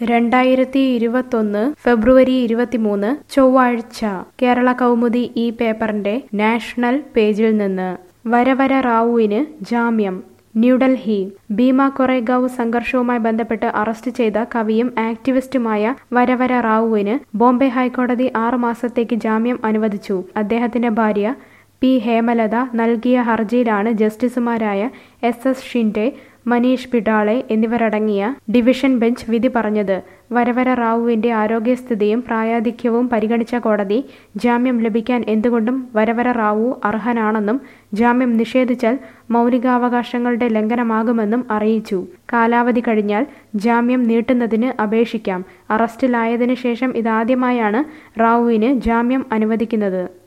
രണ്ടായിരത്തി ഇരുപത്തൊന്ന് ഫെബ്രുവരി ഇരുപത്തിമൂന്ന് ചൊവ്വാഴ്ച കേരള കൗമുദി ഈ പേപ്പറിന്റെ നാഷണൽ പേജിൽ നിന്ന് വരവര റാവുവിന് ജാമ്യം ന്യൂഡൽഹി ഭീമ കൊറേഗാവ് സംഘർഷവുമായി ബന്ധപ്പെട്ട് അറസ്റ്റ് ചെയ്ത കവിയും ആക്ടിവിസ്റ്റുമായ വരവര റാവുവിന് ബോംബെ ഹൈക്കോടതി ആറ് മാസത്തേക്ക് ജാമ്യം അനുവദിച്ചു അദ്ദേഹത്തിന്റെ ഭാര്യ പി ഹേമലത നൽകിയ ഹർജിയിലാണ് ജസ്റ്റിസുമാരായ എസ് എസ് ഷിൻഡെ മനീഷ് പിഡാളെ എന്നിവരടങ്ങിയ ഡിവിഷൻ ബെഞ്ച് വിധി പറഞ്ഞത് വരവര റാവുവിന്റെ ആരോഗ്യസ്ഥിതിയും പ്രായാധിക്യവും പരിഗണിച്ച കോടതി ജാമ്യം ലഭിക്കാൻ എന്തുകൊണ്ടും വരവര റാവു അർഹനാണെന്നും ജാമ്യം നിഷേധിച്ചാൽ മൗലികാവകാശങ്ങളുടെ ലംഘനമാകുമെന്നും അറിയിച്ചു കാലാവധി കഴിഞ്ഞാൽ ജാമ്യം നീട്ടുന്നതിന് അപേക്ഷിക്കാം അറസ്റ്റിലായതിനു ശേഷം ഇതാദ്യമായാണ് റാവുവിന് ജാമ്യം അനുവദിക്കുന്നത്